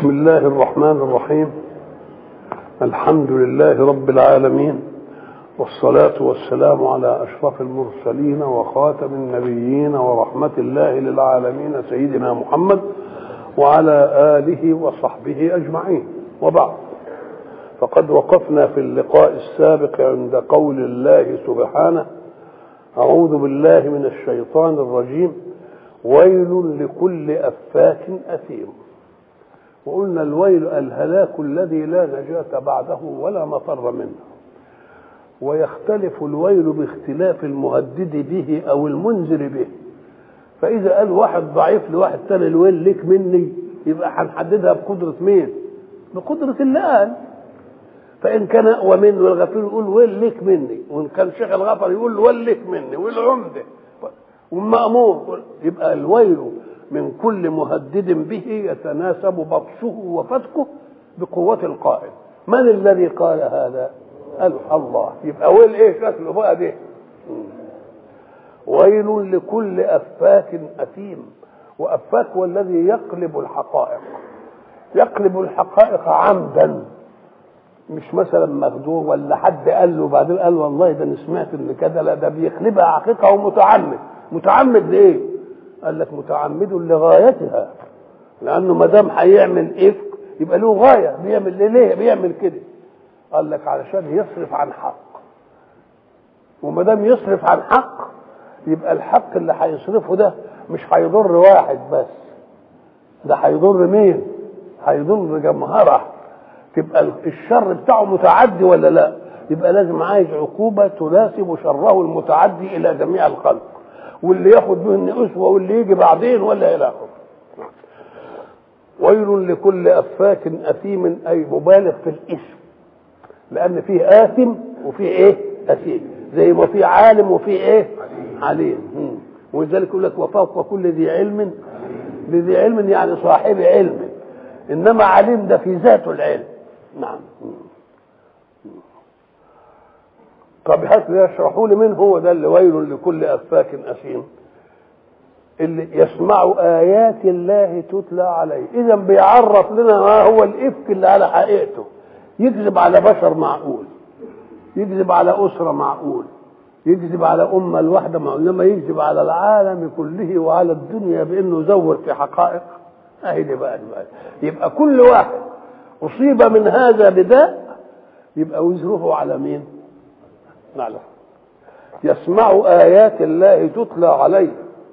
بسم الله الرحمن الرحيم الحمد لله رب العالمين والصلاة والسلام على أشرف المرسلين وخاتم النبيين ورحمة الله للعالمين سيدنا محمد وعلى آله وصحبه أجمعين وبعد فقد وقفنا في اللقاء السابق عند قول الله سبحانه أعوذ بالله من الشيطان الرجيم ويل لكل أفاك أثيم وقلنا الويل الهلاك الذي لا نجاة بعده ولا مفر منه ويختلف الويل باختلاف المهدد به أو المنذر به فإذا قال واحد ضعيف لواحد تاني الويل لك مني يبقى هنحددها بقدرة مين؟ بقدرة اللي قال فإن كان أقوى منه والغفير يقول ويل لك مني وإن كان شيخ الغفر يقول ويل لك مني والعمدة والمأمور يبقى الويل من كل مهدد به يتناسب بطشه وفتكه بقوة القائل من الذي قال هذا قال الله يبقى ويل ايه شكله بقى ده ويل لكل أفاك أثيم وأفاك هو الذي يقلب الحقائق يقلب الحقائق عمدا مش مثلا مخدوع ولا حد قال له بعدين قال والله ده انا سمعت ان كذا لا ده بيقلبها حقيقه ومتعمد متعمد ليه؟ قال لك متعمد لغايتها لانه ما دام هيعمل افك يبقى له غايه بيعمل ليه؟ ليه بيعمل كده؟ قال لك علشان يصرف عن حق وما دام يصرف عن حق يبقى الحق اللي هيصرفه ده مش هيضر واحد بس ده هيضر مين؟ هيضر جمهره تبقى الشر بتاعه متعدي ولا لا؟ يبقى لازم عايز عقوبه تناسب شره المتعدي الى جميع الخلق واللي ياخد منه اسوه واللي يجي بعدين ولا الى اخره ويل لكل افاك اثيم اي مبالغ في الاسم لان فيه اثم وفيه ايه اثيم زي ما في عالم وفيه ايه عليم ولذلك يقول لك وفوق كل ذي علم لذي علم يعني صاحب علم انما عليم ده في ذاته العلم نعم طب هات لي اشرحوا لي مين هو ده اللي ويل لكل افاك اثيم اللي يسمع ايات الله تتلى عليه اذا بيعرف لنا ما هو الافك اللي على حقيقته يكذب على بشر معقول يكذب على اسره معقول يكذب على امه الواحده معقول انما يكذب على العالم كله وعلى الدنيا بانه يزور في حقائق اهي دي بقى, بقى يبقى كل واحد اصيب من هذا بداء يبقى وزره على مين؟ نعلم يسمع آيات الله تتلى عليه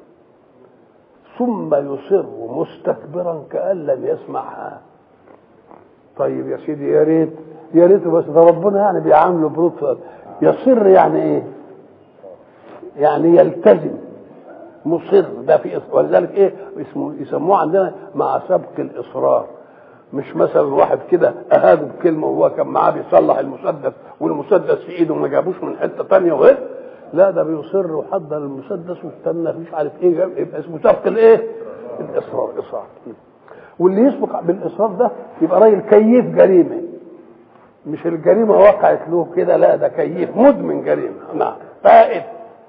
ثم يصر مستكبرا كأن لم يسمعها طيب يا سيدي يا ريت يا ريت بس ده ربنا يعني بيعامله بلطف يصر يعني ايه؟ يعني يلتزم مصر ده في ولذلك ايه اسمه يسموه عندنا مع سبق الاصرار مش مثلا واحد كده اهاده بكلمه وهو كان معاه بيصلح المسدس والمسدس في ايده ما جابوش من حته ثانيه وغير لا ده بيصر وحضر المسدس واستنى مش عارف ايه يبقى اسمه سبق الايه؟ الاصرار اصرار واللي يسبق بالاصرار ده يبقى راجل كيف جريمه مش الجريمه وقعت له كده لا ده كيف مدمن جريمه نعم فائد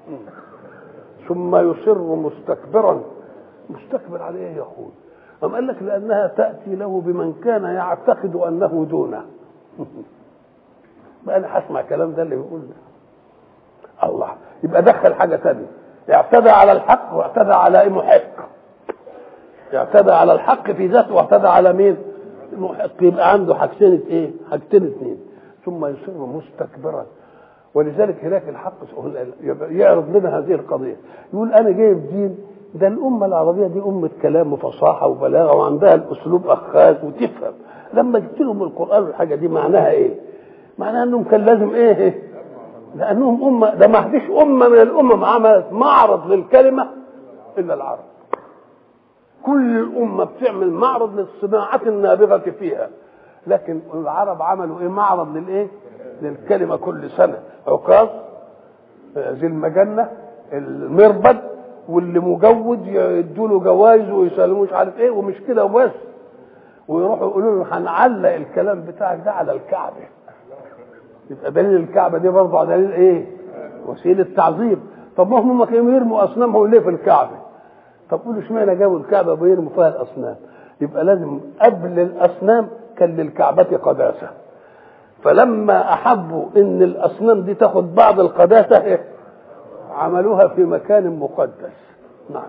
ثم يصر مستكبرا مستكبر على ايه يا اخوي أم قال لك لأنها تأتي له بمن كان يعتقد أنه دونه بقى أنا هسمع الكلام ده اللي بيقول ده الله يبقى دخل حاجة تانية اعتدى على الحق واعتدى على ايه محق اعتدى على الحق في ذاته واعتدى على مين المحق يبقى عنده حاجتين ايه حاجتين اثنين ثم يصير مستكبرا ولذلك هناك الحق يعرض لنا هذه القضيه يقول انا جايب دين ده الأمة العربية دي أمة كلام وفصاحة وبلاغة وعندها الأسلوب أخاذ وتفهم لما جبت لهم القرآن والحاجة دي معناها إيه؟ معناها أنهم كان لازم إيه؟ لأنهم أمة ده ما فيش أمة من الأمم عملت معرض للكلمة إلا العرب كل الأمة بتعمل معرض للصناعة النابغة فيها لكن العرب عملوا إيه؟ معرض للإيه؟ للكلمة كل سنة عكاظ ذي المجنة المربد واللي مجود يدوا له جوائز ويسلموه مش عارف ايه ومش كده وبس ويروحوا يقولوا له هنعلق الكلام بتاعك ده على الكعبه يبقى دليل الكعبه دي برضه دليل ايه؟ وسيله تعظيم طب ما هم كانوا يرموا اصنامهم ليه في الكعبه؟ طب قولوا اشمعنى جابوا الكعبه ويرموا فيها الاصنام؟ يبقى لازم قبل الاصنام كان للكعبه قداسه فلما احبوا ان الاصنام دي تاخد بعض القداسه إيه؟ عملوها في مكان مقدس نعم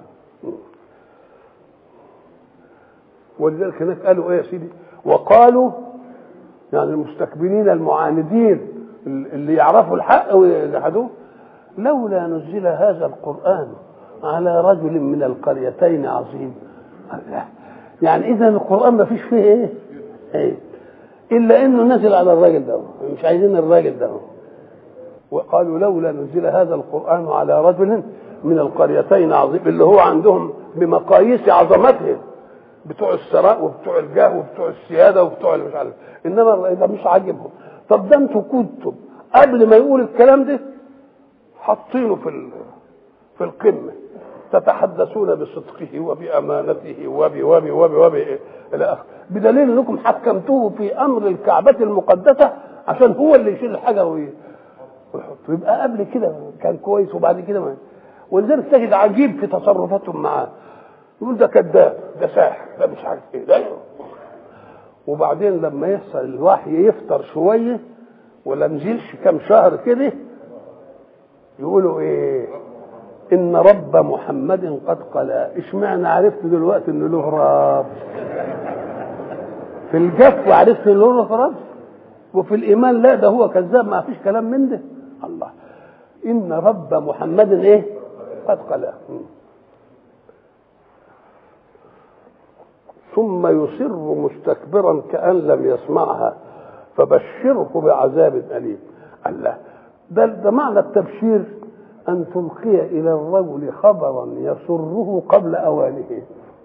ولذلك هناك قالوا ايه يا سيدي وقالوا يعني المستكبرين المعاندين اللي يعرفوا الحق ويجحدوه لولا نزل هذا القرآن على رجل من القريتين عظيم يعني إذا القرآن ما فيش فيه إيه؟ إيه؟ إلا إنه نزل على الراجل ده مش عايزين الراجل ده وقالوا لولا نزل هذا القرآن على رجل من القريتين عظيم اللي هو عندهم بمقاييس عظمتهم بتوع الثراء وبتوع الجاه وبتوع السياده وبتوع مش عارف انما ده مش عاجبهم طب ده انتوا كنتم قبل ما يقول الكلام ده حاطينه في في القمه تتحدثون بصدقه وبامانته وب وب وب وب الى اخره بدليل انكم حكمتوه في امر الكعبه المقدسه عشان هو اللي يشيل الحجر ويحطه يبقى قبل كده كان كويس وبعد كده ما ولذلك تجد عجيب في تصرفاتهم معاه يقول ده كذاب ده ساحر ده مش عارف ايه ده وبعدين لما يحصل الوحي يفتر شويه ولا نزلش كام شهر كده يقولوا ايه ان رب محمد قد قلا اشمعنى عرفت دلوقتي ان له رب في الجف عرفت ان له رب وفي الايمان لا ده هو كذاب ما فيش كلام من ده الله ان رب محمد ايه قد قلا ثم يصر مستكبرا كأن لم يسمعها فبشره بعذاب أليم الله ده, ده معنى التبشير أن تلقي إلى الرجل خبرا يسره قبل أوانه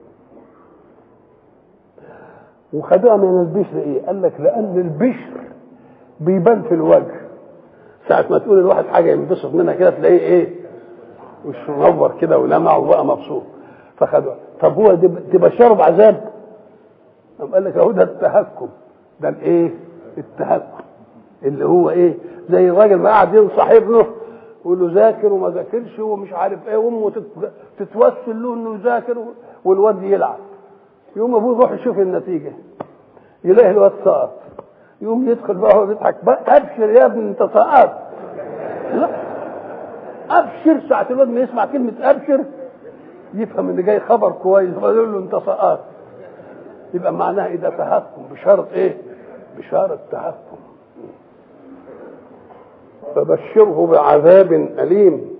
وخدوها من البشر إيه؟ قال لك لأن البشر بيبان في الوجه ساعة ما تقول الواحد حاجة ينبسط منها كده تلاقيه إيه؟ وشه منور كده ولمع وبقى مبسوط فخدوها طب هو تبشره بعذاب قام قال لك اهو ده التهكم ده الايه التهكم اللي هو ايه زي الراجل ما قاعد ينصح ابنه يقول له ذاكر وما ذاكرش ومش عارف ايه وامه تتوسل له انه يذاكر والواد يلعب يقوم ابوه يروح يشوف النتيجه يلاقي الواد سقط يقوم يدخل بقى هو بيضحك بقى ابشر يا ابني انت سقطت لا ابشر ساعه الواد ما يسمع كلمه ابشر يفهم ان جاي خبر كويس فيقول له انت سقطت يبقى معناها ايه ده تهكم بشرط ايه بشرط تهكم فبشره بعذاب أليم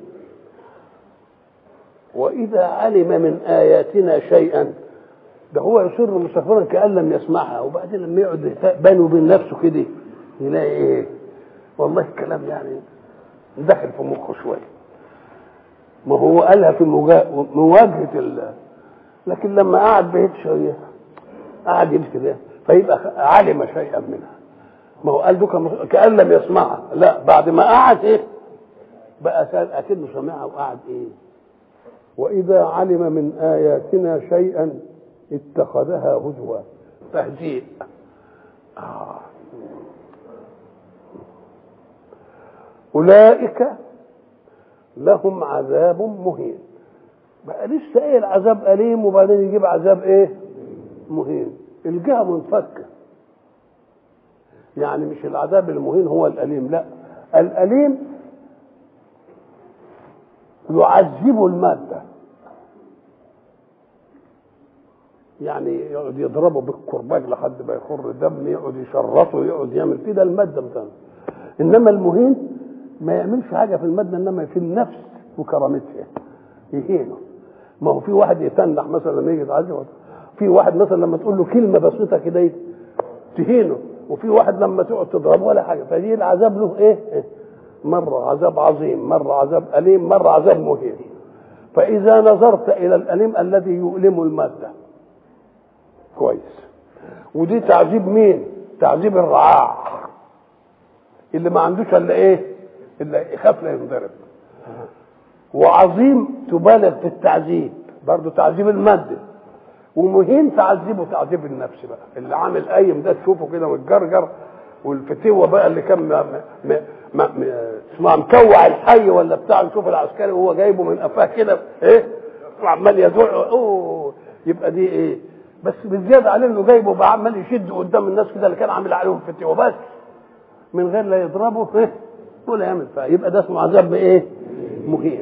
وإذا علم من آياتنا شيئا ده هو يصر مستكبرا كأن لم يسمعها وبعدين لما يقعد بينه وبين نفسه كده يلاقي ايه والله الكلام يعني دخل في مخه شويه ما هو قالها في مواجهه ال لكن لما قعد بعيد شويه قعد يمسك ده فيبقى علم شيئا منها ما هو قال دوكا كأن لم يسمعها لا بعد ما قعد ايه بقى اكنه سمعها وقعد ايه واذا علم من اياتنا شيئا اتخذها هزوا تهزيء آه. اولئك لهم عذاب مهين بقى لسه ايه العذاب اليم وبعدين يجيب عذاب ايه مهين الجهه منفكه يعني مش العذاب المهين هو الاليم لا الاليم يعذب الماده يعني يقعد يضربه بالكرباج لحد ما يخر دم يقعد يشرطه يقعد يعمل كده الماده بتاعته انما المهين ما يعملش حاجه في الماده انما في النفس وكرامتها يهينه ما هو في واحد يتنح مثلا لما يجي يتعذب في واحد مثلا لما تقول له كلمه بسيطه كده تهينه وفي واحد لما تقعد تضربه ولا حاجه فدي العذاب له ايه؟ مره عذاب عظيم مره عذاب اليم مره عذاب مهين فاذا نظرت الى الاليم الذي يؤلم الماده كويس ودي تعذيب مين؟ تعذيب الرعاع اللي ما عندوش الا ايه؟ الا يخاف لا ينضرب وعظيم تبالغ في التعذيب برضه تعذيب الماده ومهين تعذبه تعذيب النفس بقى اللي عامل قايم ده تشوفه كده متجرجر والفتوه بقى اللي كان م... م... م... م... اسمها مكوع الحي ولا بتاع نشوف العسكري وهو جايبه من قفاه كده ايه وعمال يدع اوه يبقى دي ايه بس بالزياده عليه انه جايبه بقى عمال يشد قدام الناس كده اللي كان عامل عليهم فتي وبس من غير لا يضربه إيه؟ ولا يعمل فيها يبقى ده اسمه عذاب بايه؟ مهين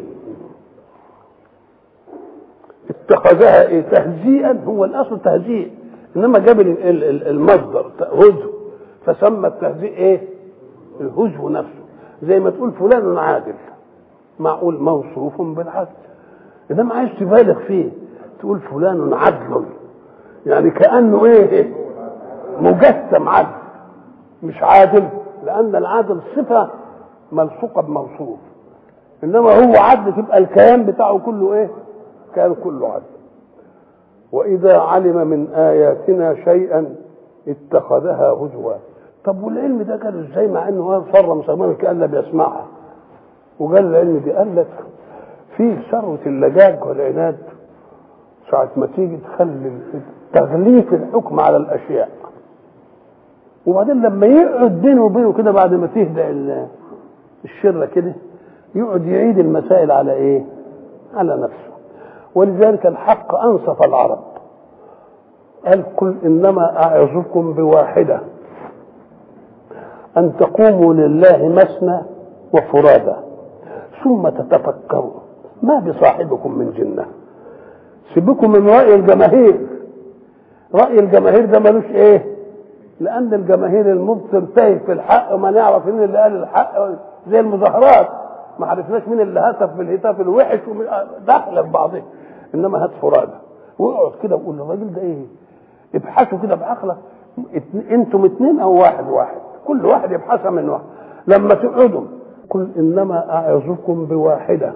اتخذها ايه تهزيئا هو الاصل تهزيء انما جاب المصدر هزو فسمى التهزيء ايه الهزو نفسه زي ما تقول فلان عادل معقول موصوف بالعدل انما عايز تبالغ فيه تقول فلان عدل يعني كانه ايه مجسم عدل مش عادل لان العادل صفه ملصوقه بموصوف انما هو عدل تبقى الكيان بتاعه كله ايه كان كله عدل واذا علم من اياتنا شيئا اتخذها هزوا طب والعلم ده قال ازاي مع انه صر مسلمان كان لا بيسمعها وقال العلم دي قال لك في ثروه اللجاج والعناد ساعة ما تيجي تخلي تغليف الحكم على الأشياء وبعدين لما يقعد بينه وبينه كده بعد ما تهدأ الشرة كده يقعد يعيد المسائل على إيه؟ على نفسه ولذلك الحق أنصف العرب قال قل إنما أعظكم بواحدة أن تقوموا لله مثنى وفرادى ثم تتفكروا ما بصاحبكم من جنة سيبكم من رأي الجماهير رأي الجماهير ده ملوش ايه لأن الجماهير المبصر تايه في الحق وما نعرف مين اللي قال الحق زي المظاهرات ما عرفناش مين اللي هتف بالهتاف الوحش داخله في بعضها انما هات فرادى واقعد كده وقول الراجل ده ايه ابحثوا كده بعقلك انتم اثنين او واحد واحد كل واحد يبحثها من واحد لما تقعدوا قل انما اعظكم بواحده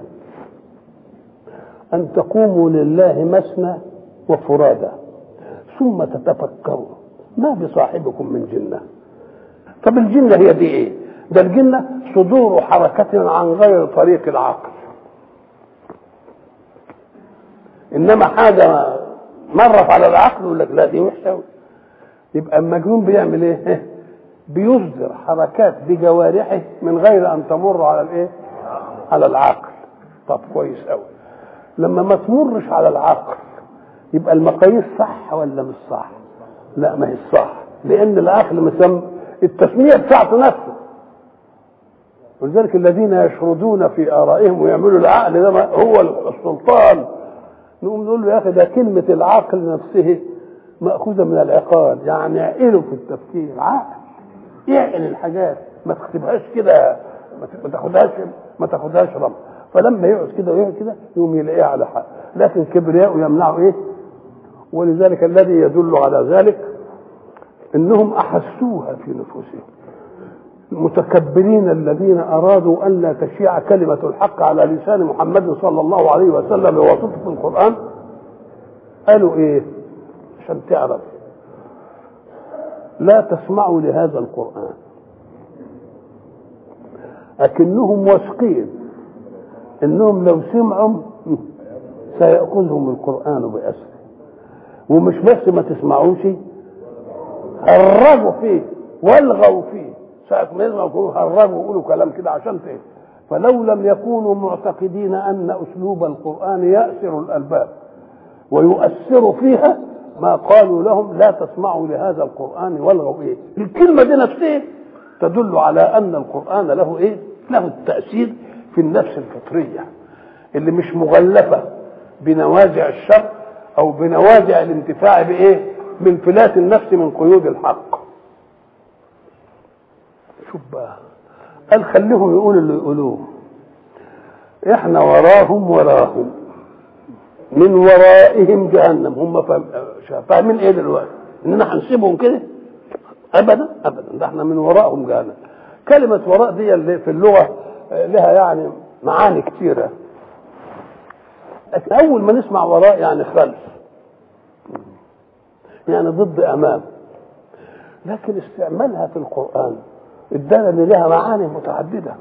ان تقوموا لله مثنى وفرادى ثم تتفكروا ما بصاحبكم من جنه طب الجنه هي دي ايه ده الجنه صدور حركه عن غير طريق العقل انما حاجه مرت على العقل يقول لك لا دي وحشه يبقى المجنون بيعمل ايه بيصدر حركات بجوارحه من غير ان تمر على الايه على العقل طب كويس قوي لما ما تمرش على العقل يبقى المقاييس صح ولا مش صح لا ما هي صح لان العقل مسم التسميه بتاعته نفسه ولذلك الذين يشردون في ارائهم ويعملوا العقل ده هو السلطان نقوم نقول له يا اخي ده كلمه العقل نفسه ماخوذه من العقال يعني عقله في التفكير عقل يعقل الحاجات ما تكتبهاش كده ما تاخدهاش ما تاخدهاش رمز فلما يقعد كده ويقعد كده يقوم يلاقيها على حق لكن كبرياء يمنعه ايه ولذلك الذي يدل على ذلك انهم احسوها في نفوسهم المتكبرين الذين ارادوا ان لا تشيع كلمه الحق على لسان محمد صلى الله عليه وسلم بواسطه القران قالوا ايه عشان تعرف لا تسمعوا لهذا القران لكنهم واثقين انهم لو سمعوا سيأخذهم القرآن بأسره ومش بس ما تسمعوش هرجوا فيه والغوا فيه ساعة ما يسمعوا هرجوا ويقولوا كلام كده عشان ايه فلو لم يكونوا معتقدين أن أسلوب القرآن يأسر الألباب ويؤثر فيها ما قالوا لهم لا تسمعوا لهذا القرآن والغوا ايه الكلمة دي نفسها تدل على أن القرآن له ايه له التأثير في النفس الفطرية اللي مش مغلفة بنوازع الشر أو بنوازع الانتفاع بإيه؟ من فلات النفس من قيود الحق. شوف بقى قال خليهم يقولوا اللي يقولوه. احنا وراهم وراهم من ورائهم جهنم هم فاهمين ايه دلوقتي؟ اننا هنسيبهم كده؟ ابدا ابدا ده احنا من وراءهم جهنم. كلمة وراء دي اللي في اللغة لها يعني معاني كثيرة أول ما نسمع وراء يعني خلف يعني ضد أمام لكن استعمالها في القرآن ادانا ان لها معاني متعددة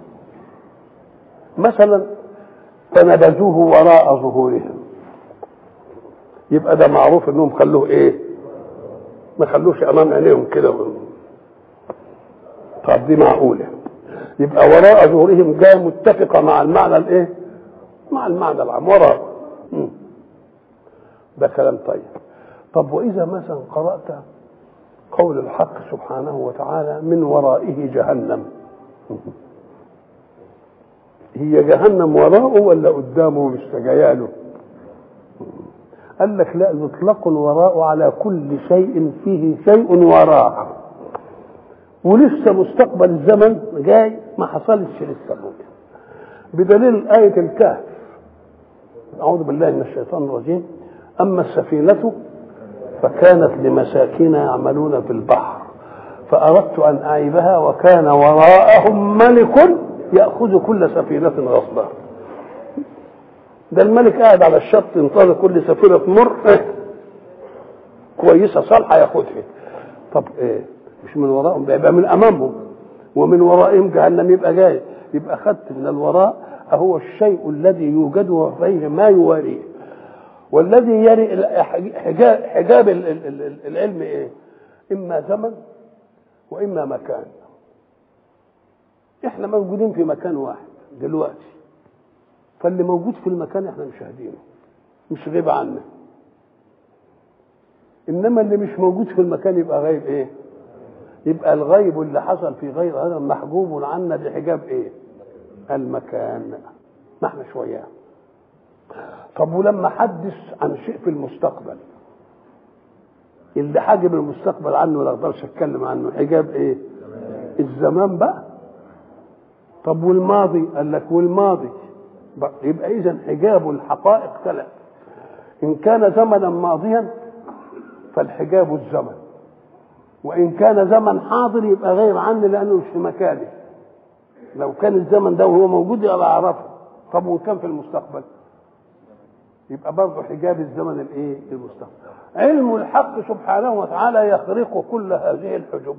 مثلا فنبذوه وراء ظهورهم يبقى ده معروف انهم خلوه ايه ما خلوش امام عينيهم كده طب دي معقوله يبقى وراء ظهورهم جايه متفقه مع المعنى الايه؟ مع المعنى العام وراء ده كلام طيب طب وإذا مثلا قرأت قول الحق سبحانه وتعالى من ورائه جهنم هي جهنم وراءه ولا قدامه مش جاياله قال لك لا يطلق الوراء على كل شيء فيه شيء وراء ولسه مستقبل الزمن جاي ما حصلش لسه ممكن بدليل آية الكهف أعوذ بالله من الشيطان الرجيم أما السفينة فكانت لمساكين يعملون في البحر فأردت أن أعيبها وكان وراءهم ملك يأخذ كل سفينة غصبا ده الملك قاعد على الشط ينتظر كل سفينة تمر إيه؟ كويسة صالحة ياخدها طب ايه مش من وراءهم ده يبقى من أمامهم ومن ورائهم جهنم يبقى جاي يبقى خدت من الوراء هو الشيء الذي يوجد وفيه ما يواريه والذي يري حجاب, حجاب العلم ايه اما زمن واما مكان احنا موجودين في مكان واحد دلوقتي فاللي موجود في المكان احنا مشاهدينه مش غيب عنا انما اللي مش موجود في المكان يبقى غايب ايه يبقى الغيب اللي حصل في غير هذا محجوب عنا بحجاب ايه المكان ما احنا شويه طب ولما حدث عن شيء في المستقبل اللي حاجب المستقبل عنه ولا اقدرش اتكلم عنه حجاب ايه الزمان بقى طب والماضي قال لك والماضي يبقى اذا حجاب الحقائق ثلاث ان كان زمنا ماضيا فالحجاب الزمن وان كان زمن حاضر يبقى غير عني لانه مش في مكانه لو كان الزمن ده وهو موجود يبقى اعرفه طب وان كان في المستقبل يبقى برضه حجاب الزمن الايه المستقبل علم الحق سبحانه وتعالى يخرق كل هذه الحجب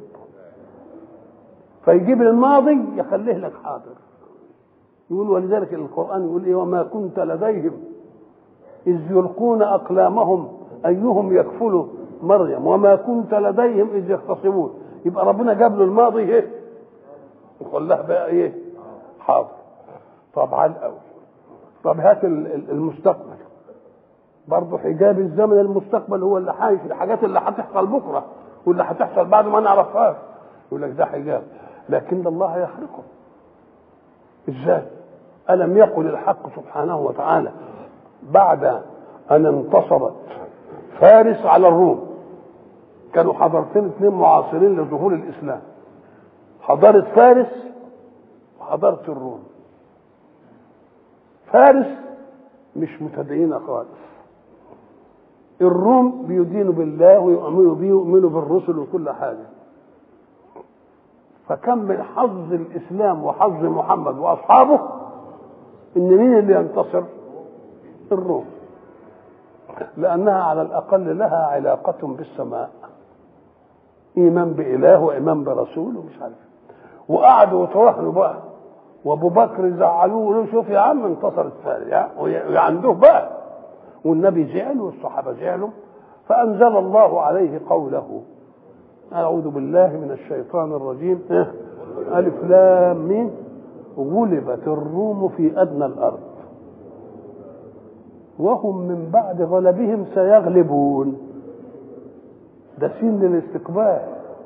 فيجيب الماضي يخليه لك حاضر يقول ولذلك القرآن يقول إيه وما كنت لديهم إذ يلقون أقلامهم أيهم يكفل مريم وما كنت لديهم إذ يختصمون يبقى ربنا جاب له الماضي إيه وخلاه بقى إيه حاضر طبعا قوي طب هات المستقبل برضه حجاب الزمن المستقبل هو اللي حايش الحاجات اللي هتحصل بكره واللي هتحصل بعد ما نعرفهاش يقول لك ده حجاب لكن الله يخلقه ازاي الم يقل الحق سبحانه وتعالى بعد ان انتصرت فارس على الروم كانوا حضارتين اثنين معاصرين لظهور الاسلام حضاره فارس وحضاره الروم فارس مش متدينه خالص الروم بيدينوا بالله ويؤمنوا بيه ويؤمنوا بالرسل وكل حاجه فكم من حظ الاسلام وحظ محمد واصحابه ان مين اللي ينتصر الروم لانها على الاقل لها علاقه بالسماء ايمان باله وايمان برسول ومش عارف وقعدوا يتراهنوا بقى وابو بكر زعلوه له شوف يا عم انتصرت فارس وعنده بقى والنبي زعل والصحابه زعلوا فانزل الله عليه قوله أعوذ بالله من الشيطان الرجيم ألف لام مين غلبت الروم في أدنى الأرض وهم من بعد غلبهم سيغلبون ده سين للاستقبال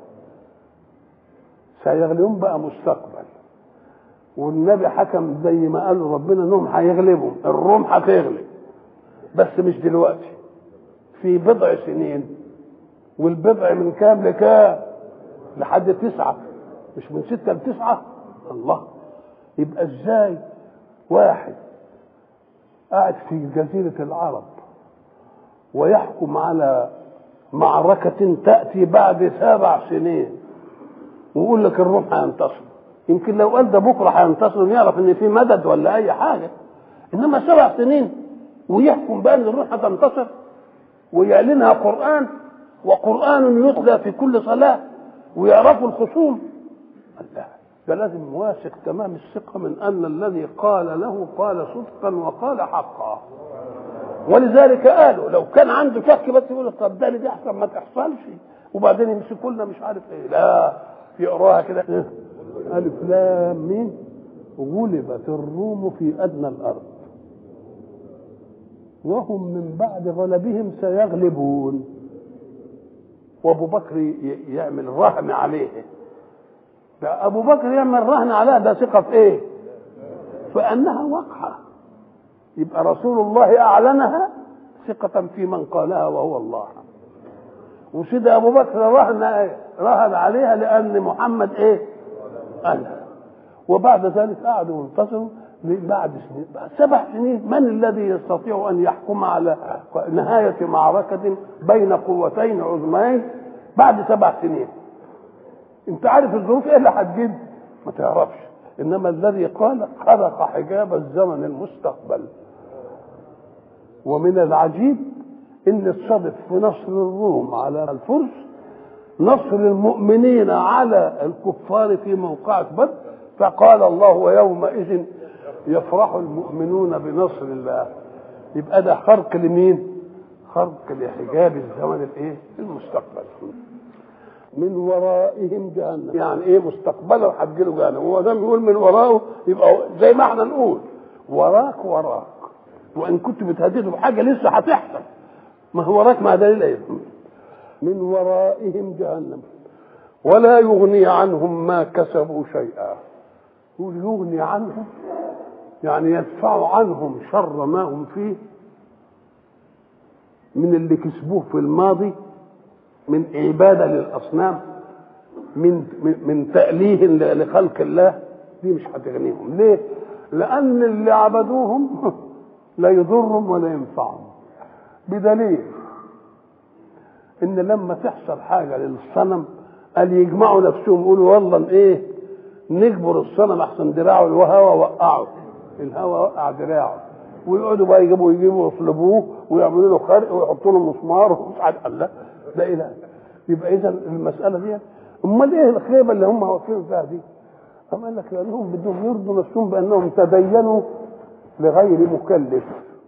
سيغلبون بقى مستقبل والنبي حكم زي ما قال ربنا انهم هيغلبوا الروم هتغلب بس مش دلوقتي في بضع سنين والبضع من كام لكام لحد تسعة مش من ستة لتسعة الله يبقى ازاي واحد قاعد في جزيرة العرب ويحكم على معركة تأتي بعد سبع سنين ويقول لك الروم هينتصر يمكن لو قال ده بكرة هينتصر يعرف ان في مدد ولا اي حاجة انما سبع سنين ويحكم بقى ان الروم هتنتصر ويعلنها قرآن وقرآن يتلى في كل صلاة ويعرفوا الخصوم الله ده لازم واثق تمام الثقة من أن الذي قال له قال صدقا وقال حقا ولذلك قالوا لو كان عنده شك بس يقول طب ده اللي دي احسن ما تحصلش وبعدين يمسكوا لنا مش عارف ايه لا يقراها كده الف لام مين غلبت الروم في ادنى الارض وهم من بعد غلبهم سيغلبون وابو بكر ي- يعمل رهن عليه ده ابو بكر يعمل رهن عليها ده ثقه في ايه فانها وقعه يبقى رسول الله اعلنها ثقه في من قالها وهو الله وسيد ابو بكر رهن رهن عليها لان محمد ايه قالها وبعد ذلك قعدوا ينتصروا بعد سنين بعد سبع سنين من الذي يستطيع ان يحكم على نهايه معركه بين قوتين عظميين بعد سبع سنين انت عارف الظروف ايه اللي هتجد ما تعرفش انما الذي قال خرق حجاب الزمن المستقبل ومن العجيب ان الصدف في نصر الروم على الفرس نصر المؤمنين على الكفار في موقعة بدر فقال الله ويومئذ يفرح المؤمنون بنصر الله يبقى ده خرق لمين؟ خرق لحجاب الزمن الايه؟ المستقبل من ورائهم جهنم يعني ايه مستقبلا هتجيله جهنم هو ده بيقول من ورائه يبقى زي ما احنا نقول وراك وراك وان كنت بتهدده بحاجه لسه هتحصل ما هو وراك ما دليل ايه من ورائهم جهنم ولا يغني عنهم ما كسبوا شيئا يقول يغني عنهم يعني يدفع عنهم شر ما هم فيه من اللي كسبوه في الماضي من عبادة للأصنام من من, من تأليه لخلق الله دي مش هتغنيهم ليه؟ لأن اللي عبدوهم لا يضرهم ولا ينفعهم بدليل ان لما تحصل حاجه للصنم قال يجمعوا نفسهم يقولوا والله ايه نجبر الصنم احسن دراعه الهوا وقعه الهوا وقع دراعه ويقعدوا بقى يجيبوا يجيبوا يصلبوه ويعملوا له خرق ويحطوا له مسمار ومش عارف الله ده ايه ده يبقى اذا المساله دي امال ايه الخيبه اللي هم واقفين فيها دي؟ أم قال لك لانهم بدهم يرضوا نفسهم بانهم تدينوا لغير مكلف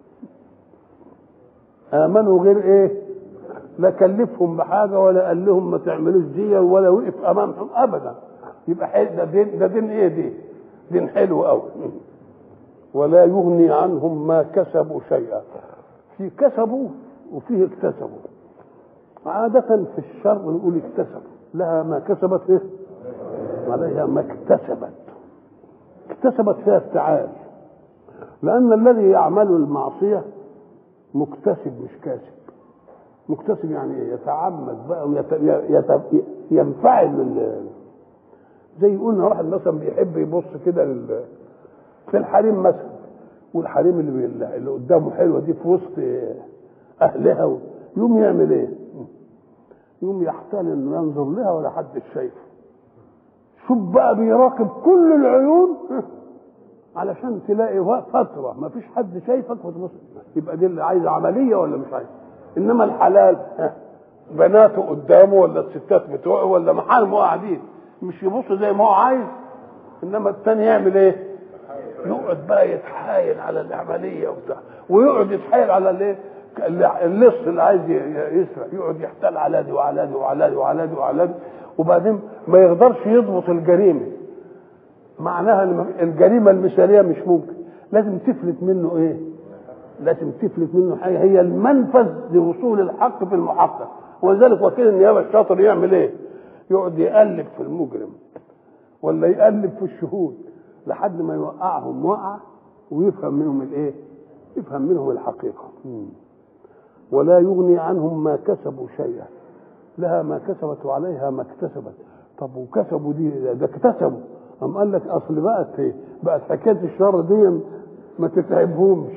امنوا غير ايه؟ لا كلفهم بحاجه ولا قال لهم ما تعملوش دي ولا وقف امامهم ابدا يبقى حل ده دين ده دين ايه دي؟ دين حلو قوي ولا يغني عنهم ما كسبوا شيئا في كسبوا وفيه اكتسبوا عادة في الشر نقول اكتسبوا لها ما كسبت ايه؟ عليها ما اكتسبت اكتسبت فيها افتعال لأن الذي يعمل المعصية مكتسب مش كاسب مكتسب يعني ايه يتعمد بقى ويت... يت... ينفعل من زي قلنا واحد مثلا بيحب يبص كده لل... في الحريم مثلا والحريم اللي, بي... اللي قدامه حلوه دي في وسط اهلها و... يقوم يعمل ايه؟ يقوم يحتال انه ينظر لها ولا حد شايفه شوف بقى بيراقب كل العيون علشان تلاقي فتره ما فيش حد شايفك وتبص يبقى دي اللي عايز عمليه ولا مش عايز انما الحلال بناته قدامه ولا الستات بتوعه ولا محارمه قاعدين مش يبص زي ما هو عايز انما الثاني يعمل ايه؟ يقعد بقى يتحايل على العمليه وبتاع ويقعد يتحايل على الايه؟ اللص اللي عايز يسرق يقعد يحتال على دي وعلى دي وعلى دي وعلى دي وعلى دي وبعدين ما يقدرش يضبط الجريمه معناها ان الجريمه المثاليه مش ممكن لازم تفلت منه ايه؟ لازم تفلت منه حاجه هي المنفذ لوصول الحق في المحقق ولذلك وكيل النيابه الشاطر يعمل ايه؟ يقعد يقلب في المجرم ولا يقلب في الشهود لحد ما يوقعهم وقعه ويفهم منهم الايه؟ يفهم منهم الحقيقه ولا يغني عنهم ما كسبوا شيئا لها ما كسبت وعليها ما اكتسبت طب وكسبوا دي ده اكتسبوا أم قال لك اصل بقت ايه؟ بقت حكايه الشر دي ما تتعبهمش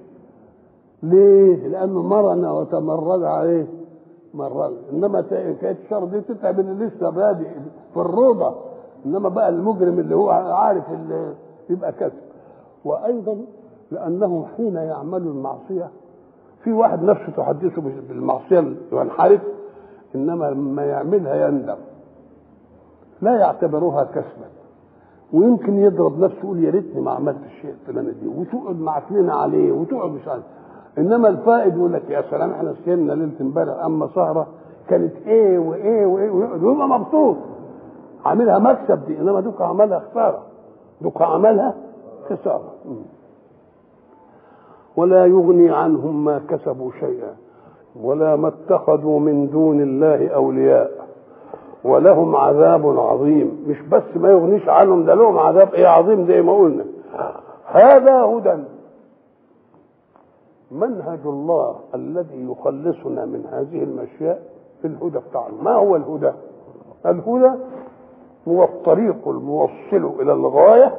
ليه؟ لانه مرن وتمرد عليه مرن انما حكايه الشر دي تتعب اللي لسه بادئ في الروضه انما بقى المجرم اللي هو عارف اللي يبقى كسب وايضا لانه حين يعمل المعصيه في واحد نفسه تحدثه بالمعصيه وينحرف انما لما يعملها يندم لا يعتبرها كسبا ويمكن يضرب نفسه يقول يا ريتني ما عملت الشيء الفلاني دي وتقعد معفنين عليه وتقعد مش عارف انما الفائد يقول لك يا سلام احنا سكرنا ليله امبارح اما سهره كانت ايه وايه وايه ويبقى مبسوط عاملها مكسب دي انما دوك عملها خساره دوك عملها خساره ولا يغني عنهم ما كسبوا شيئا ولا ما اتخذوا من دون الله اولياء ولهم عذاب عظيم مش بس ما يغنيش عنهم ده لهم عذاب ايه عظيم زي ما قلنا هذا هدى منهج الله الذي يخلصنا من هذه المشياء في الهدى بتاعنا ما هو الهدى الهدى هو الطريق الموصل الى الغايه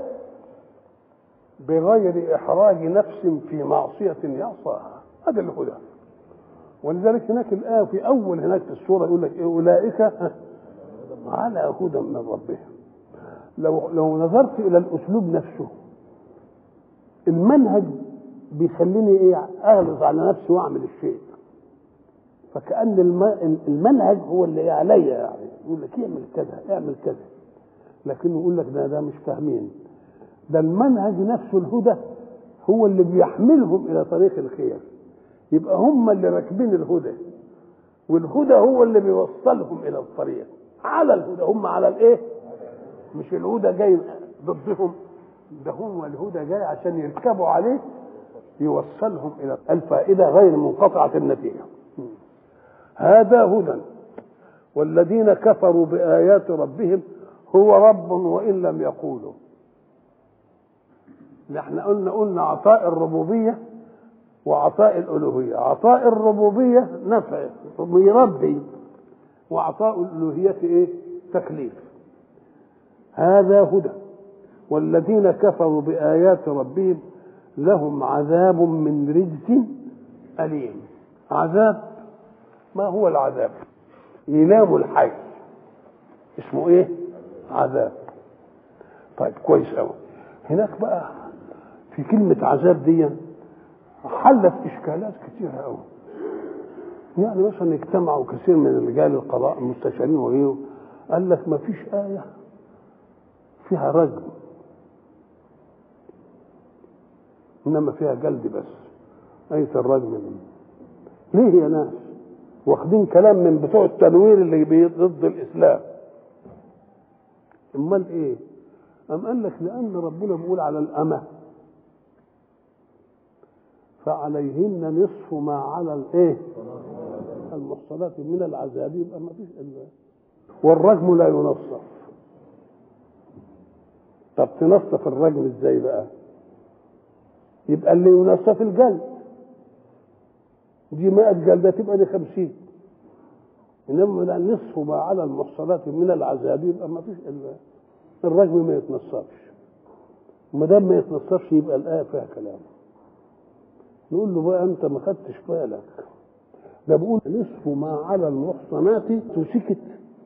بغير احراج نفس في معصيه يعصاها هذا الهدى ولذلك هناك الايه في اول هناك في السوره يقول لك إيه اولئك على هدى من ربهم لو لو نظرت الى الاسلوب نفسه المنهج بيخليني ايه اغلظ على نفسي واعمل الشيء فكأن المنهج هو اللي عليا يعني يقول لك اعمل كذا اعمل كذا لكنه يقول لك ده ده مش فاهمين ده المنهج نفسه الهدى هو اللي بيحملهم الى طريق الخير يبقى هم اللي راكبين الهدى والهدى هو اللي بيوصلهم الى الطريق على الهدى هم على الايه مش الهدى جاي ضدهم ده هو الهدى جاي عشان يركبوا عليه يوصلهم الى الفائده غير منقطعه النتيجه هذا هدى والذين كفروا بايات ربهم هو رب وان لم يقولوا نحن قلنا قلنا عطاء الربوبيه وعطاء الالوهيه عطاء الربوبيه نفع يربي وعطاء الالوهيه ايه تكليف هذا هدى والذين كفروا بايات ربهم لهم عذاب من رجس أليم عذاب ما هو العذاب إيلام الحي اسمه ايه عذاب طيب كويس قوي هناك بقى في كلمة عذاب دي حلت إشكالات كثيرة قوي يعني مثلا اجتمعوا كثير من رجال القضاء المستشارين وغيره قال لك ما فيش آية فيها رجم انما فيها جلد بس ايه الرجم من ليه يا ناس واخدين كلام من بتوع التنوير اللي ضد الاسلام امال ايه ام قال لك لان ربنا بيقول على الامه فعليهن نصف ما على الايه المحصنات من العذاب يبقى ما فيش الا والرجم لا ينصف طب تنصف الرجم ازاي بقى يبقى اللي ينصف الجلد دي 100 جلدة تبقى دي 50 انما لا نصف ما على المحصنات من العذاب يبقى ما فيش الا الرجم ما يتنصفش وما دام ما يتنصفش يبقى الايه فيها كلام نقول له بقى انت ما خدتش بالك ده بيقول نصف ما على المحصنات وسكت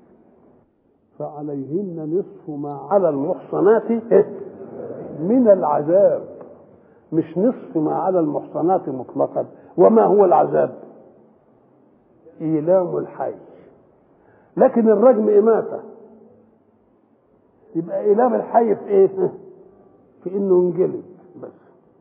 فعليهن نصف ما على المحصنات من العذاب مش نصف ما على المحصنات مطلقا وما هو العذاب إيلام الحي لكن الرجم إماتة يبقى إيلام الحي في إيه؟ في إنه ينجلد بس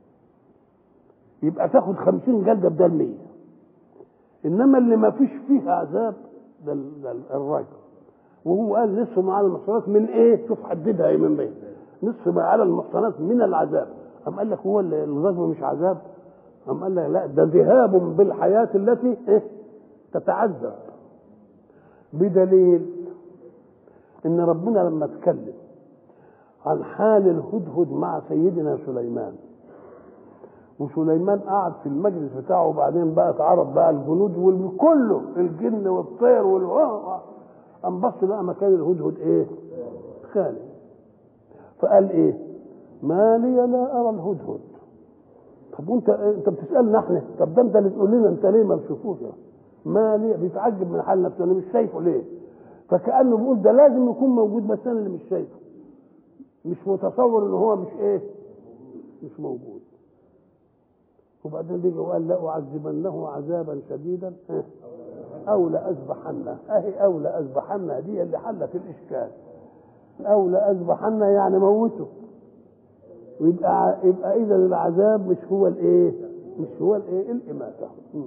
يبقى تاخد خمسين جلدة بدل مية إنما اللي ما فيش فيه عذاب ده الرجم وهو قال نصف ما على المحصنات من إيه؟ شوف حددها إيه من بين نصف ما على المحصنات من العذاب أم قال لك هو الرجم مش عذاب أم قال لك لا ده ذهاب بالحياة التي إيه؟ تتعذب بدليل ان ربنا لما اتكلم عن حال الهدهد مع سيدنا سليمان وسليمان قعد في المجلس بتاعه وبعدين بقى اتعرض بقى الجنود وكله الجن والطير وال قام بص لقى مكان الهدهد ايه؟ خالي فقال ايه؟ ما لي لا ارى الهدهد طب وانت انت بتسالنا احنا طب ده انت اللي تقول لنا انت ليه ما بتشوفوش ما ليه بيتعجب من حال نفسه انا مش شايفه ليه فكانه بيقول ده لازم يكون موجود بس انا اللي مش شايفه مش متصور ان هو مش ايه مش موجود وبعدين بيجي وقال لاعذبنه عذابا شديدا او لاذبحنه اهي او لاذبحنه دي اللي حلت الاشكال او لاذبحنه يعني موته ويبقى يبقى اذا العذاب مش هو الايه مش هو الايه الاماته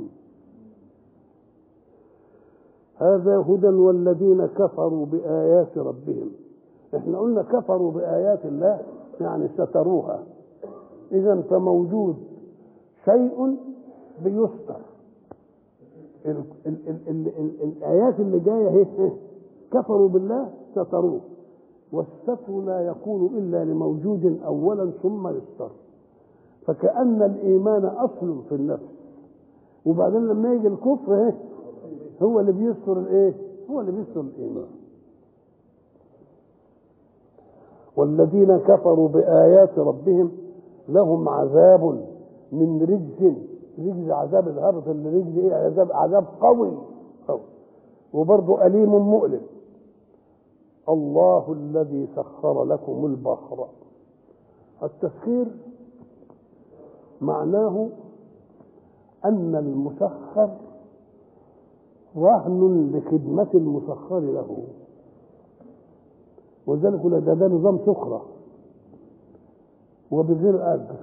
هذا هدى والذين كفروا بآيات ربهم احنا قلنا كفروا بآيات الله يعني ستروها إذا فموجود شيء بيستر ال ال ال ال ال الآيات اللي جاية هي كفروا بالله ستروه والستر لا يكون إلا لموجود أولا ثم يستر فكأن الإيمان أصل في النفس وبعدين لما يجي الكفر ايه هو اللي بيستر الايه هو اللي بيستر الإيمان والذين كفروا بآيات ربهم لهم عذاب من رجز رجز عذاب الهرط اللي رجز ايه عذاب عذاب قوي قوي وبرضه أليم مؤلم الله الذي سخر لكم البحر التسخير معناه أن المسخر رهن لخدمة المسخر له وذلك ده, ده نظام سخرة وبغير أجر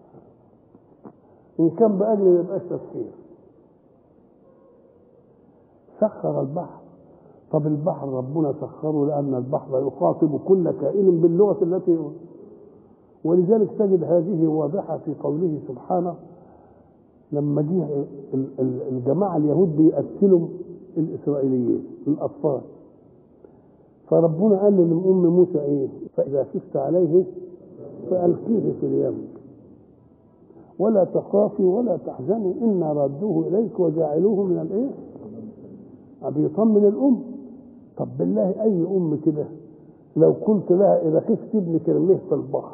إن كان بأجر ما يبقاش تسخير سخر البحر طب البحر ربنا سخره لأن البحر يخاطب كل كائن باللغة التي ولذلك تجد هذه واضحة في قوله سبحانه لما جه الجماعة اليهود بيقتلوا الإسرائيليين الأطفال فربنا قال لأم موسى إيه فإذا خفت عليه فألقيه في اليم ولا تخافي ولا تحزني إنا رادوه إليك وجاعلوه من الإيه بيطمن الأم طب بالله أي أم كده لو قلت لها إذا خفت ابنك ارميه في البحر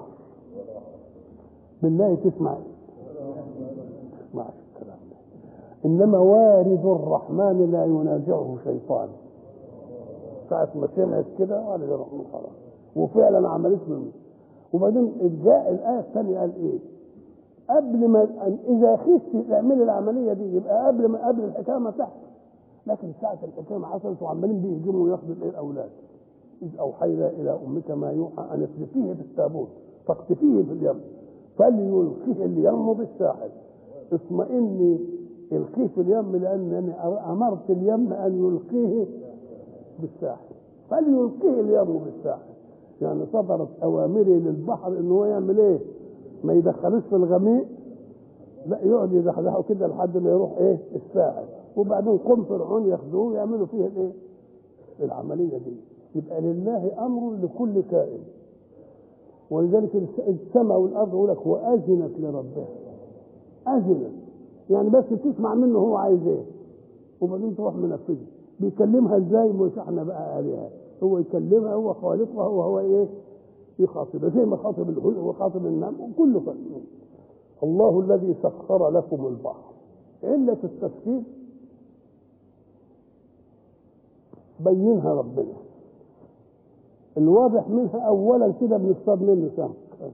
بالله تسمع إيه؟ تسمع الكلام ده إنما وارد الرحمن لا ينازعه شيطان ساعة ما سمعت كده وارد الرحمن خلاص وفعلا عملت منه وبعدين جاء الآية الثانية قال إيه؟ قبل ما إذا خفت تعملي العملية دي يبقى قبل ما قبل الحكاية ما تحصل لكن ساعة الحكاية ما حصلت وعمالين بيهجموا وياخدوا الايه الأولاد إذ أوحينا إلى أمك ما يوحى أن اقذفيه في التابوت فاقذفيه في اليم فليلقيه اليم بالساحل اطمئني القيه في اليم لأنني أمرت اليم أن يلقيه بالساحل فليلقيه اليم بالساحل يعني صدرت أوامري للبحر إن هو يعمل إيه؟ ما يدخلوش في الغميق لا يقعد يدخلها كده لحد ما يروح ايه الساحل وبعدين قم فرعون ياخذوه ويعملوا فيه الايه العمليه دي يبقى لله امر لكل كائن ولذلك السماء والارض يقول لك واذنت لربها اذنت يعني بس تسمع منه هو عايز ايه وبعدين تروح منفذه بيكلمها ازاي مش احنا بقى عليها هو يكلمها هو خالقها هو هو ايه يخاطبها زي ما خاطب الهدى وخاطب النعم وكله فن الله الذي سخر لكم البحر علة التسخير بينها ربنا الواضح منها اولا كده بنصطاد منه سمك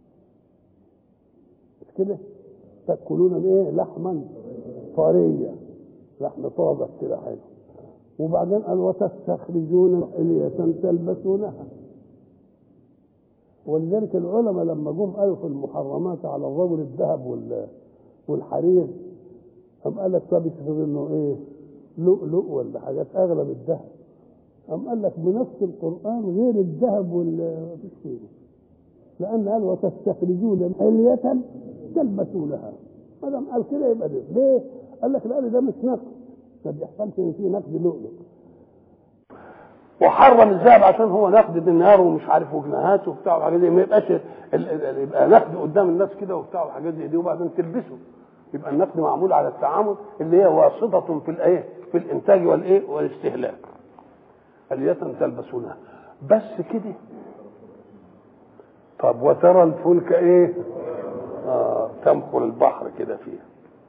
مش كده تاكلون بايه لحما طريا لحم طازج كده حلو وبعدين قال وتستخرجون حلية تلبسونها ولذلك العلماء لما جم قالوا في المحرمات على الرجل الذهب والحرير قام قال لك طب افرض انه ايه لؤلؤ ولا حاجات اغلب الذهب قام قال لك بنفس القران غير الذهب وال مفيش فيه لان قال وتستخرجون حلية تلبسونها ما دام قال كده يبقى ده ليه؟ قال لك لان ده مش نقد ما بيحصلش ان فيه نقد لؤلؤ وحرم الذهب عشان هو نقد دينار ومش عارف وجنيهات وبتاع وحاجات دي ما يبقاش يبقى نقد قدام الناس كده وبتاع وحاجات زي دي وبعدين تلبسه يبقى النقد معمول على التعامل اللي هي واسطة في الايه في الانتاج والايه والاستهلاك الية تلبسونها بس كده طب وترى الفلك ايه آه تمخر البحر كده فيها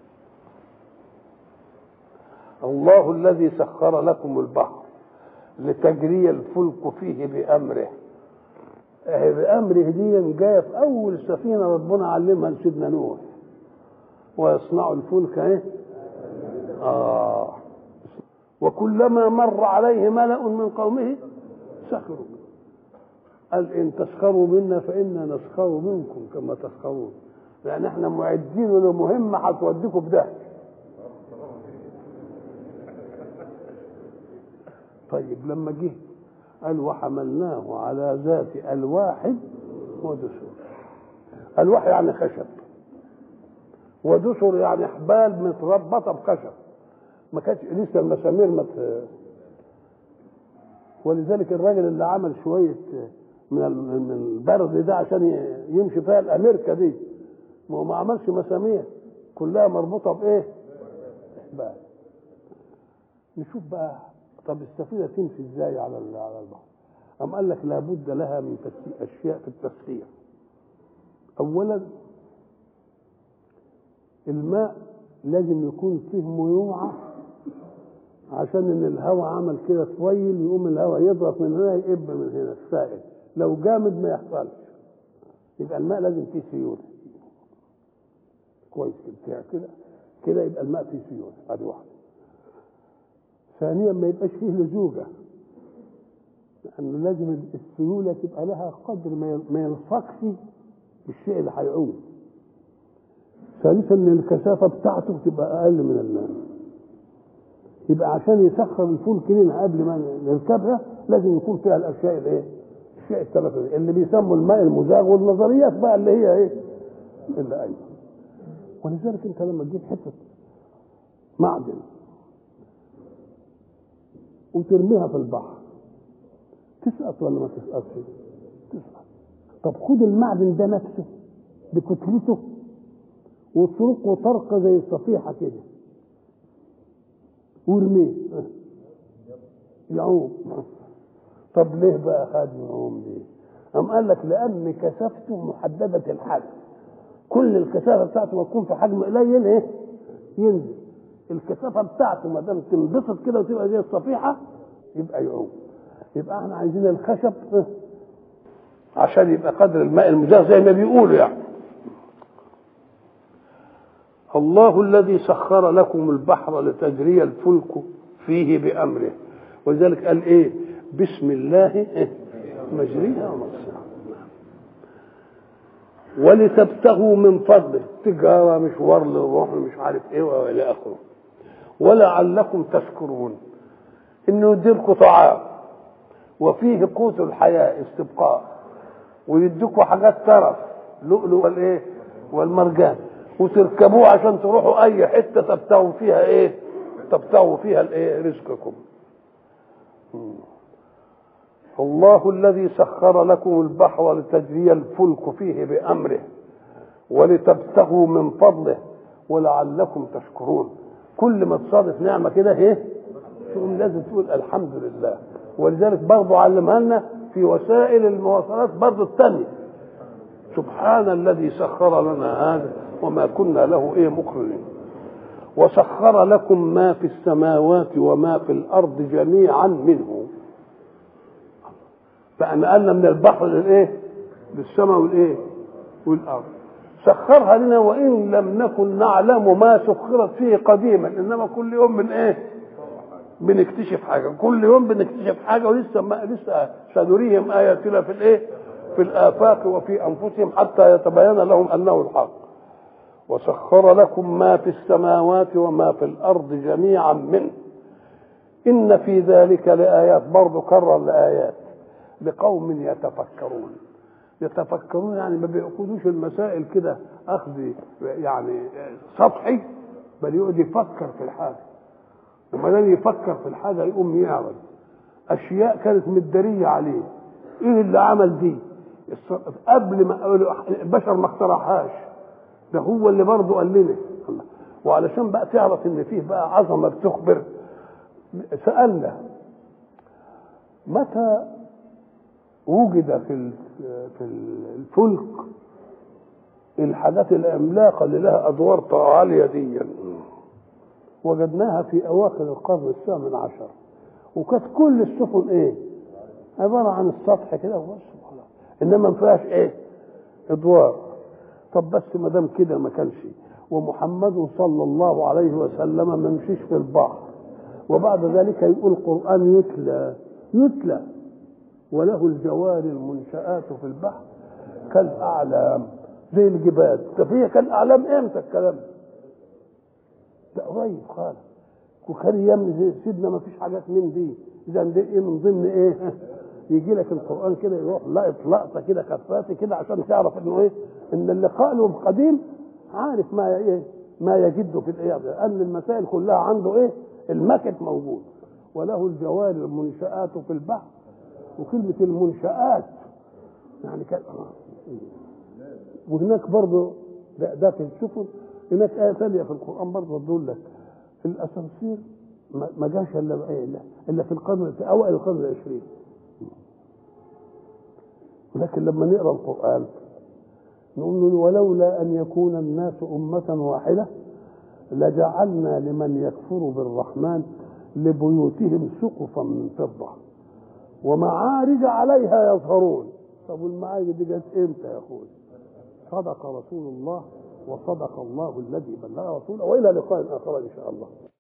الله الذي سخر لكم البحر لتجري الفلك فيه بأمره بأمره دي جاية في أول سفينة ربنا علمها لسيدنا نوح ويصنع الفلك إيه؟ آه وكلما مر عليه ملأ من قومه سخروا قال إن تسخروا منا فإنا نسخر منكم كما تسخرون لأن احنا معدين لمهمة هتوديكم في ده طيب لما جه قال وحملناه على ذات ألواح ودسر ألواح يعني خشب ودسر يعني حبال متربطة بخشب ما كانتش لسه المسامير ما ت... ولذلك الراجل اللي عمل شويه من ال- من البرد ده عشان ي- يمشي فيها الامريكا دي ما هو ما عملش مسامير كلها مربوطه بايه؟ بقى نشوف بقى طب السفينه تمشي ازاي على ال- على البحر؟ أم قال لك لابد لها من تسي- اشياء في التسخير اولا الماء لازم يكون فيه ميوعه عشان ان الهواء عمل كده طويل يقوم الهواء يضغط من هنا يقب من هنا السائل لو جامد ما يحصلش يبقى الماء لازم فيه سيوله كويس كده كده كده يبقى الماء فيه سيوله ادي واحده ثانيا ما يبقاش فيه لزوجه لانه لازم السيوله تبقى لها قدر ما ما يلصقش بالشيء اللي هيعوم ثالثا ان الكثافه بتاعته تبقى اقل من الماء يبقى عشان يسخر الفلك لنا قبل ما نركبها لازم يكون فيها الاشياء الايه؟ الاشياء الثلاثه دي اللي بيسموا الماء المزاغ والنظريات بقى اللي هي ايه؟ اللي ايوه ولذلك انت لما تجيب حته معدن وترميها في البحر تسقط ولا ما تسقطش؟ تسقط طب خد المعدن ده نفسه بكتلته واتركه طرقه زي الصفيحه كده وارميه يعوم طب ليه بقى خد يعوم ليه؟ قام قال لك لان كثافته محدده الحجم كل الكثافه بتاعته ما تكون في حجم قليل ايه؟ ينزل الكثافه بتاعته ما دام تنبسط كده وتبقى زي الصفيحه يبقى يعوم يبقى احنا عايزين الخشب اه، عشان يبقى قدر الماء المزاح زي ما بيقولوا يعني الله الذي سخر لكم البحر لتجري الفلك فيه بأمره ولذلك قال ايه بسم الله إيه؟ مجريها ومرساها ولتبتغوا من فضله تجارة مشوار للروح مش عارف ايه والى اخره ولعلكم تشكرون انه يديلكم طعام وفيه قوت الحياة استبقاء ويديكوا حاجات ترف لؤلؤ والايه والمرجان وتركبوه عشان تروحوا اي حته تبتغوا فيها ايه تبتغوا فيها الايه رزقكم مم. الله الذي سخر لكم البحر لتجري الفلك فيه بامره ولتبتغوا من فضله ولعلكم تشكرون كل ما تصادف نعمه كده ايه تقوم لازم تقول الحمد لله ولذلك برضه علمها لنا في وسائل المواصلات برضه الثانيه سبحان الذي سخر لنا هذا وما كنا له ايه مقرنين وسخر لكم ما في السماوات وما في الارض جميعا منه فنقلنا من البحر للايه للسماء والايه والارض سخرها لنا وان لم نكن نعلم ما سخرت فيه قديما انما كل يوم من ايه بنكتشف حاجه كل يوم بنكتشف حاجه ولسه ما لسه سنريهم اياتنا في الايه في الافاق وفي انفسهم حتى يتبين لهم انه الحق وسخر لكم ما في السماوات وما في الارض جميعا منه ان في ذلك لايات برضه كرر لايات لقوم يتفكرون يتفكرون يعني ما بيأخذوش المسائل كده اخذ يعني سطحي بل يقعد يفكر في الحاجه وما دام يفكر في الحاجه يقوم يعرض اشياء كانت مداريه عليه ايه اللي عمل دي الص- قبل ما البشر ما اخترعهاش ده هو اللي برضه قال لنا الله. وعلشان بقى تعرف ان فيه بقى عظمه بتخبر سالنا متى وجد في ال- في الفلك الحاجات العملاقه اللي لها ادوار عاليه دي وجدناها في اواخر القرن الثامن عشر وكانت كل السفن ايه عباره عن السطح كده وبس وخلاص انما ما فيهاش ايه ادوار طب بس ما دام كده ما كانش ومحمد صلى الله عليه وسلم ما مشيش في البحر وبعد ذلك يقول القران يتلى يتلى وله الجوار المنشآت في البحر كالأعلام زي الجبال طب هي كالأعلام امتى الكلام ده؟ ده قريب خالص وكان ايام زي سيدنا ما فيش حاجات من دي اذا دي ايه من ضمن ايه يجي لك القران كده يروح لقط لقطه كده خفافه كده عشان تعرف انه ايه ان اللقاء له قديم عارف ما ايه ما يجد في الايه لان المسائل كلها عنده ايه المكت موجود وله الجوار المنشآت في البحر وكلمة المنشآت يعني كان وهناك برضه ده, ده في السفن هناك آية ثانية في القرآن برضه تقول لك الأسانسير ما جاش إلا إلا إلا في القرن في أوائل القرن العشرين ولكن لما نقرأ القرآن نقول ولولا أن يكون الناس أمة واحدة لجعلنا لمن يكفر بالرحمن لبيوتهم سقفا من فضة ومعارج عليها يظهرون طب والمعارج دي جت امتى يا اخوي صدق رسول الله وصدق الله الذي بلغ رسوله والى لقاء اخر ان شاء الله